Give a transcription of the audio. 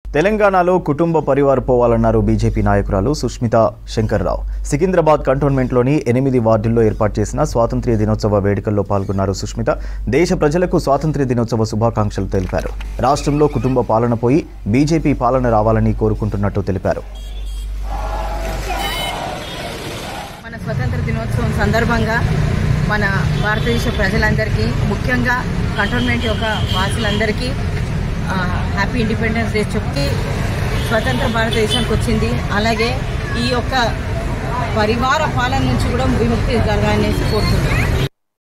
తెలంగాణలో కుటుంబ పరివార పోవాలన్నారు బీజేపీ నాయకురాలు సుష్మిత శంకర్రావు సికింద్రాబాద్ కంటోన్మెంట్లోని ఎనిమిది వార్డుల్లో ఏర్పాటు చేసిన స్వాతంత్ర్య దినోత్సవ వేడుకల్లో పాల్గొన్నారు సుష్మిత దేశ ప్రజలకు స్వాతంత్ర్య దినోత్సవ శుభాకాంక్షలు తెలిపారు రాష్ట్రంలో కుటుంబ పాలన పోయి బీజేపీ పాలన రావాలని కోరుకుంటున్నట్టు తెలిపారు మన స్వతంత్ర దినోత్సవం సందర్భంగా మన భారతదేశ ప్రజలందరికీ ముఖ్యంగా కంటోన్మెంట్ యొక్క వాసులందరికీ ఆ, హ్యాపీ ఇండిపెండెన్స్ డే చెప్పి స్వతంత్ర భారతదేశానికి వచ్చింది అలాగే ఈ యొక్క పరివార పాలన నుంచి కూడా విముక్తి జరగాలని కోరుతున్నాను